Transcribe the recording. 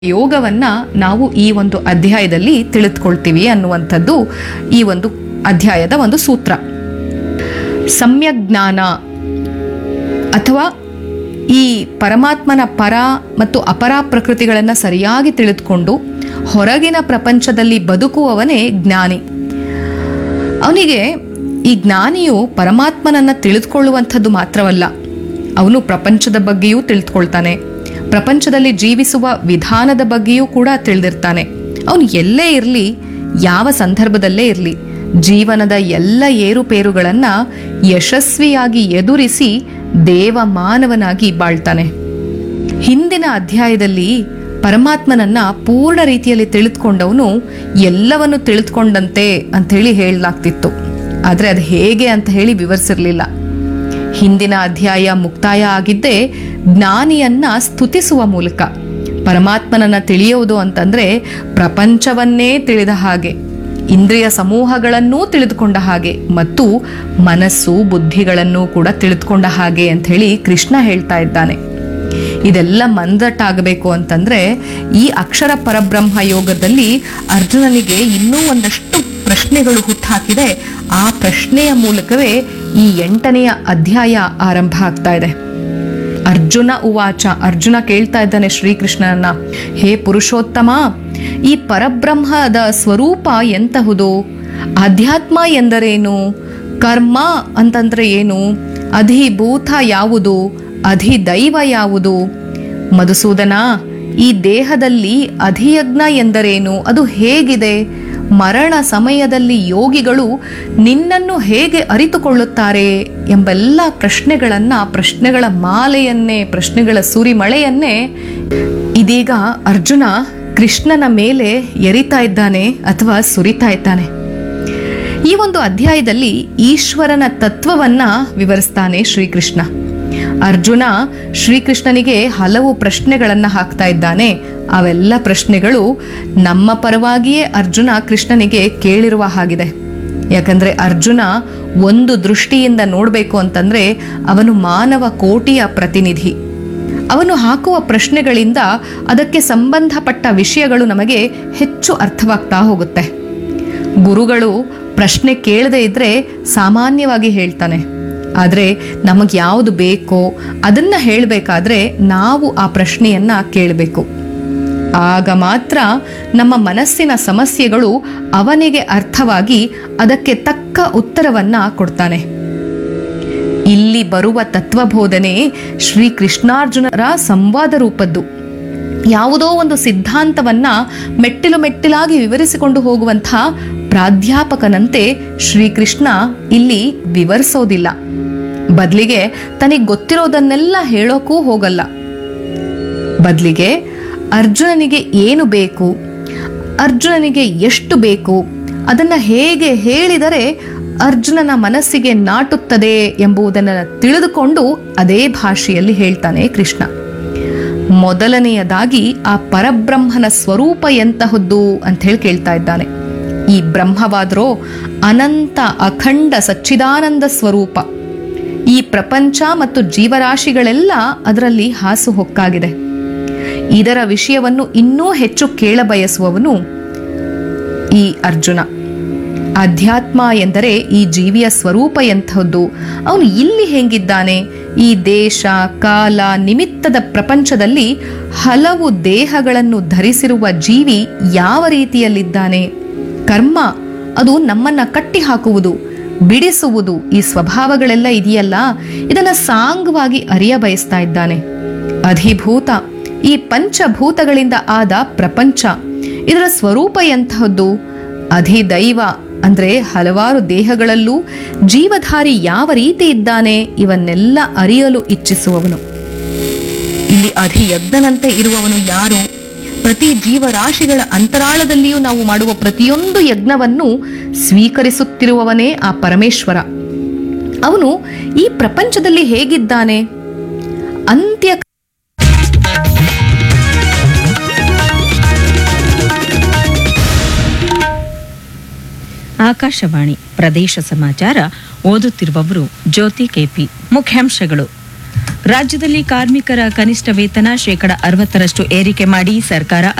ಯೋಗವನ್ನ ನಾವು ಈ ಒಂದು ಅಧ್ಯಾಯದಲ್ಲಿ ತಿಳಿದುಕೊಳ್ತೀವಿ ಅನ್ನುವಂಥದ್ದು ಈ ಒಂದು ಅಧ್ಯಾಯದ ಒಂದು ಸೂತ್ರ ಸಮ್ಯಕ್ ಜ್ಞಾನ ಅಥವಾ ಈ ಪರಮಾತ್ಮನ ಪರ ಮತ್ತು ಅಪರ ಪ್ರಕೃತಿಗಳನ್ನು ಸರಿಯಾಗಿ ತಿಳಿದುಕೊಂಡು ಹೊರಗಿನ ಪ್ರಪಂಚದಲ್ಲಿ ಬದುಕುವವನೇ ಜ್ಞಾನಿ ಅವನಿಗೆ ಈ ಜ್ಞಾನಿಯು ಪರಮಾತ್ಮನನ್ನ ತಿಳಿದುಕೊಳ್ಳುವಂಥದ್ದು ಮಾತ್ರವಲ್ಲ ಅವನು ಪ್ರಪಂಚದ ಬಗ್ಗೆಯೂ ತಿಳಿದುಕೊಳ್ತಾನೆ ಪ್ರಪಂಚದಲ್ಲಿ ಜೀವಿಸುವ ವಿಧಾನದ ಬಗ್ಗೆಯೂ ಕೂಡ ತಿಳಿದಿರ್ತಾನೆ ಅವನು ಎಲ್ಲೇ ಇರಲಿ ಯಾವ ಸಂದರ್ಭದಲ್ಲೇ ಇರಲಿ ಜೀವನದ ಎಲ್ಲ ಏರುಪೇರುಗಳನ್ನ ಯಶಸ್ವಿಯಾಗಿ ಎದುರಿಸಿ ದೇವ ಮಾನವನಾಗಿ ಬಾಳ್ತಾನೆ ಹಿಂದಿನ ಅಧ್ಯಾಯದಲ್ಲಿ ಪರಮಾತ್ಮನನ್ನ ಪೂರ್ಣ ರೀತಿಯಲ್ಲಿ ತಿಳಿದುಕೊಂಡವನು ಎಲ್ಲವನ್ನು ತಿಳಿದುಕೊಂಡಂತೆ ಅಂತ ಹೇಳಿ ಹೇಳಲಾಗ್ತಿತ್ತು ಆದ್ರೆ ಅದು ಹೇಗೆ ಅಂತ ಹೇಳಿ ವಿವರಿಸಿರ್ಲಿಲ್ಲ ಹಿಂದಿನ ಅಧ್ಯಾಯ ಮುಕ್ತಾಯ ಆಗಿದ್ದೇ ಜ್ಞಾನಿಯನ್ನ ಸ್ತುತಿಸುವ ಮೂಲಕ ಪರಮಾತ್ಮನನ್ನ ತಿಳಿಯೋದು ಅಂತಂದ್ರೆ ಪ್ರಪಂಚವನ್ನೇ ತಿಳಿದ ಹಾಗೆ ಇಂದ್ರಿಯ ಸಮೂಹಗಳನ್ನೂ ತಿಳಿದುಕೊಂಡ ಹಾಗೆ ಮತ್ತು ಮನಸ್ಸು ಬುದ್ಧಿಗಳನ್ನೂ ಕೂಡ ತಿಳಿದುಕೊಂಡ ಹಾಗೆ ಅಂತ ಹೇಳಿ ಕೃಷ್ಣ ಹೇಳ್ತಾ ಇದ್ದಾನೆ ಇದೆಲ್ಲ ಮಂದಟ್ಟಾಗಬೇಕು ಅಂತಂದ್ರೆ ಈ ಅಕ್ಷರ ಪರಬ್ರಹ್ಮ ಯೋಗದಲ್ಲಿ ಅರ್ಜುನನಿಗೆ ಇನ್ನೂ ಒಂದಷ್ಟು ಪ್ರಶ್ನೆಗಳು ಹುಟ್ಟಾಕಿದೆ ಆ ಪ್ರಶ್ನೆಯ ಮೂಲಕವೇ ಈ ಎಂಟನೆಯ ಅಧ್ಯಾಯ ಆರಂಭ ಆಗ್ತಾ ಇದೆ ಅರ್ಜುನ ಉವಾಚ ಅರ್ಜುನ ಕೇಳ್ತಾ ಇದ್ದಾನೆ ಶ್ರೀಕೃಷ್ಣನನ್ನ ಹೇ ಪುರುಷೋತ್ತಮ ಈ ಪರಬ್ರಹ್ಮದ ಸ್ವರೂಪ ಎಂತಹುದು ಅಧ್ಯಾತ್ಮ ಎಂದರೇನು ಕರ್ಮ ಅಂತಂದ್ರೆ ಏನು ಅಧಿಭೂತ ಯಾವುದು ಅಧಿದೈವ ಯಾವುದು ಮಧುಸೂದನ ಈ ದೇಹದಲ್ಲಿ ಅಧಿಯಜ್ಞ ಎಂದರೇನು ಅದು ಹೇಗಿದೆ ಮರಣ ಸಮಯದಲ್ಲಿ ಯೋಗಿಗಳು ನಿನ್ನನ್ನು ಹೇಗೆ ಅರಿತುಕೊಳ್ಳುತ್ತಾರೆ ಎಂಬೆಲ್ಲ ಪ್ರಶ್ನೆಗಳನ್ನ ಪ್ರಶ್ನೆಗಳ ಮಾಲೆಯನ್ನೇ ಪ್ರಶ್ನೆಗಳ ಸುರಿಮಳೆಯನ್ನೇ ಇದೀಗ ಅರ್ಜುನ ಕೃಷ್ಣನ ಮೇಲೆ ಎರಿತಾ ಇದ್ದಾನೆ ಅಥವಾ ಸುರಿತಾ ಇದ್ದಾನೆ ಈ ಒಂದು ಅಧ್ಯಾಯದಲ್ಲಿ ಈಶ್ವರನ ತತ್ವವನ್ನ ವಿವರಿಸ್ತಾನೆ ಶ್ರೀಕೃಷ್ಣ ಅರ್ಜುನ ಶ್ರೀಕೃಷ್ಣನಿಗೆ ಹಲವು ಪ್ರಶ್ನೆಗಳನ್ನ ಹಾಕ್ತಾ ಇದ್ದಾನೆ ಅವೆಲ್ಲ ಪ್ರಶ್ನೆಗಳು ನಮ್ಮ ಪರವಾಗಿಯೇ ಅರ್ಜುನ ಕೃಷ್ಣನಿಗೆ ಕೇಳಿರುವ ಹಾಗಿದೆ ಯಾಕಂದ್ರೆ ಅರ್ಜುನ ಒಂದು ದೃಷ್ಟಿಯಿಂದ ನೋಡಬೇಕು ಅಂತಂದ್ರೆ ಅವನು ಮಾನವ ಕೋಟಿಯ ಪ್ರತಿನಿಧಿ ಅವನು ಹಾಕುವ ಪ್ರಶ್ನೆಗಳಿಂದ ಅದಕ್ಕೆ ಸಂಬಂಧಪಟ್ಟ ವಿಷಯಗಳು ನಮಗೆ ಹೆಚ್ಚು ಅರ್ಥವಾಗ್ತಾ ಹೋಗುತ್ತೆ ಗುರುಗಳು ಪ್ರಶ್ನೆ ಕೇಳದೆ ಇದ್ರೆ ಸಾಮಾನ್ಯವಾಗಿ ಹೇಳ್ತಾನೆ ಆದರೆ ನಮಗೆ ಯಾವುದು ಬೇಕೋ ಅದನ್ನ ಹೇಳಬೇಕಾದ್ರೆ ನಾವು ಆ ಪ್ರಶ್ನೆಯನ್ನ ಕೇಳಬೇಕು ಆಗ ಮಾತ್ರ ನಮ್ಮ ಮನಸ್ಸಿನ ಸಮಸ್ಯೆಗಳು ಅವನಿಗೆ ಅರ್ಥವಾಗಿ ಅದಕ್ಕೆ ತಕ್ಕ ಉತ್ತರವನ್ನ ಕೊಡ್ತಾನೆ ಇಲ್ಲಿ ಬರುವ ತತ್ವಬೋಧನೆ ಶ್ರೀ ಕೃಷ್ಣಾರ್ಜುನರ ಸಂವಾದ ರೂಪದ್ದು ಯಾವುದೋ ಒಂದು ಸಿದ್ಧಾಂತವನ್ನ ಮೆಟ್ಟಿಲು ಮೆಟ್ಟಿಲಾಗಿ ವಿವರಿಸಿಕೊಂಡು ಹೋಗುವಂಥ ಪ್ರಾಧ್ಯಾಪಕನಂತೆ ಶ್ರೀಕೃಷ್ಣ ಇಲ್ಲಿ ವಿವರಿಸೋದಿಲ್ಲ ಬದಲಿಗೆ ತನಗೆ ಗೊತ್ತಿರೋದನ್ನೆಲ್ಲ ಹೇಳೋಕೂ ಹೋಗಲ್ಲ ಬದಲಿಗೆ ಅರ್ಜುನನಿಗೆ ಏನು ಬೇಕು ಅರ್ಜುನನಿಗೆ ಎಷ್ಟು ಬೇಕು ಅದನ್ನ ಹೇಗೆ ಹೇಳಿದರೆ ಅರ್ಜುನನ ಮನಸ್ಸಿಗೆ ನಾಟುತ್ತದೆ ಎಂಬುದನ್ನು ತಿಳಿದುಕೊಂಡು ಅದೇ ಭಾಷೆಯಲ್ಲಿ ಹೇಳ್ತಾನೆ ಕೃಷ್ಣ ಮೊದಲನೆಯದಾಗಿ ಆ ಪರಬ್ರಹ್ಮನ ಸ್ವರೂಪ ಎಂತಹದ್ದು ಅಂತ ಹೇಳಿ ಕೇಳ್ತಾ ಇದ್ದಾನೆ ಈ ಬ್ರಹ್ಮವಾದರೋ ಅನಂತ ಅಖಂಡ ಸಚ್ಚಿದಾನಂದ ಸ್ವರೂಪ ಈ ಪ್ರಪಂಚ ಮತ್ತು ಜೀವರಾಶಿಗಳೆಲ್ಲ ಅದರಲ್ಲಿ ಹಾಸುಹೊಕ್ಕಾಗಿದೆ ಇದರ ವಿಷಯವನ್ನು ಇನ್ನೂ ಹೆಚ್ಚು ಕೇಳಬಯಸುವವನು ಈ ಅರ್ಜುನ ಅಧ್ಯಾತ್ಮ ಎಂದರೆ ಈ ಜೀವಿಯ ಸ್ವರೂಪ ಎಂಥದ್ದು ಅವನು ಇಲ್ಲಿ ಹೆಂಗಿದ್ದಾನೆ ಈ ದೇಶ ಕಾಲ ನಿಮಿತ್ತದ ಪ್ರಪಂಚದಲ್ಲಿ ಹಲವು ದೇಹಗಳನ್ನು ಧರಿಸಿರುವ ಜೀವಿ ಯಾವ ರೀತಿಯಲ್ಲಿದ್ದಾನೆ ಕರ್ಮ ಅದು ನಮ್ಮನ್ನ ಕಟ್ಟಿ ಹಾಕುವುದು ಬಿಡಿಸುವುದು ಈ ಸ್ವಭಾವಗಳೆಲ್ಲ ಇದೆಯಲ್ಲ ಇದನ್ನ ಸಾಂಗವಾಗಿ ಅರಿಯ ಬಯಸ್ತಾ ಇದ್ದಾನೆ ಅಧಿಭೂತ ಈ ಪಂಚಭೂತಗಳಿಂದ ಆದ ಪ್ರಪಂಚ ಇದರ ಸ್ವರೂಪ ಎಂತಹದ್ದು ಅಧಿದೈವ ಅಂದ್ರೆ ಹಲವಾರು ದೇಹಗಳಲ್ಲೂ ಜೀವಧಾರಿ ಯಾವ ರೀತಿ ಇದ್ದಾನೆ ಇವನ್ನೆಲ್ಲ ಅರಿಯಲು ಇಚ್ಛಿಸುವವನು ಇಲ್ಲಿ ಅಧಿಯಜ್ಞನಂತೆ ಇರುವವನು ಯಾರು ಪ್ರತಿ ಜೀವರಾಶಿಗಳ ಅಂತರಾಳದಲ್ಲಿಯೂ ನಾವು ಮಾಡುವ ಪ್ರತಿಯೊಂದು ಯಜ್ಞವನ್ನು ಸ್ವೀಕರಿಸುತ್ತಿರುವವನೇ ಆ ಪರಮೇಶ್ವರ ಅವನು ಈ ಪ್ರಪಂಚದಲ್ಲಿ ಹೇಗಿದ್ದಾನೆ ಅಂತ್ಯ ಆಕಾಶವಾಣಿ ಪ್ರದೇಶ ಸಮಾಚಾರ ಓದುತ್ತಿರುವವರು ಜ್ಯೋತಿ ಕೆಪಿ ಮುಖ್ಯಾಂಶಗಳು ರಾಜ್ಯದಲ್ಲಿ ಕಾರ್ಮಿಕರ ಕನಿಷ್ಠ ವೇತನ ಶೇಕಡ ಅರವತ್ತರಷ್ಟು ಏರಿಕೆ ಮಾಡಿ ಸರ್ಕಾರ